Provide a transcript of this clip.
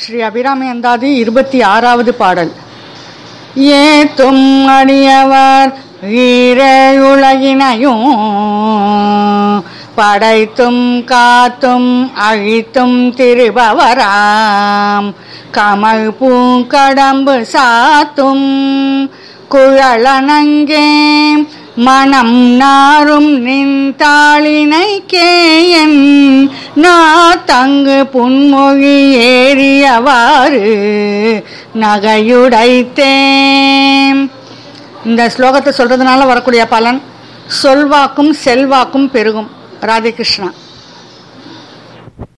ஸ்ரீ அபிராமி அந்தாதி இருபத்தி ஆறாவது பாடல் ஏத்தும் அடியவர் ஈரேயுலகினையும் படைத்தும் காத்தும் அழித்தும் திருபவராம் கமல் பூங்கடம்பு சாத்தும் குழலனங்கே மனம் நாரும் நின்றாளினை கேயன் நான் தங்கு புன்மொழி ஏறியவாறு நகையுடைத்தேன் இந்த ஸ்லோகத்தை சொல்றதுனால வரக்கூடிய பலன் சொல்வாக்கும் செல்வாக்கும் பெருகும் ராதே கிருஷ்ணா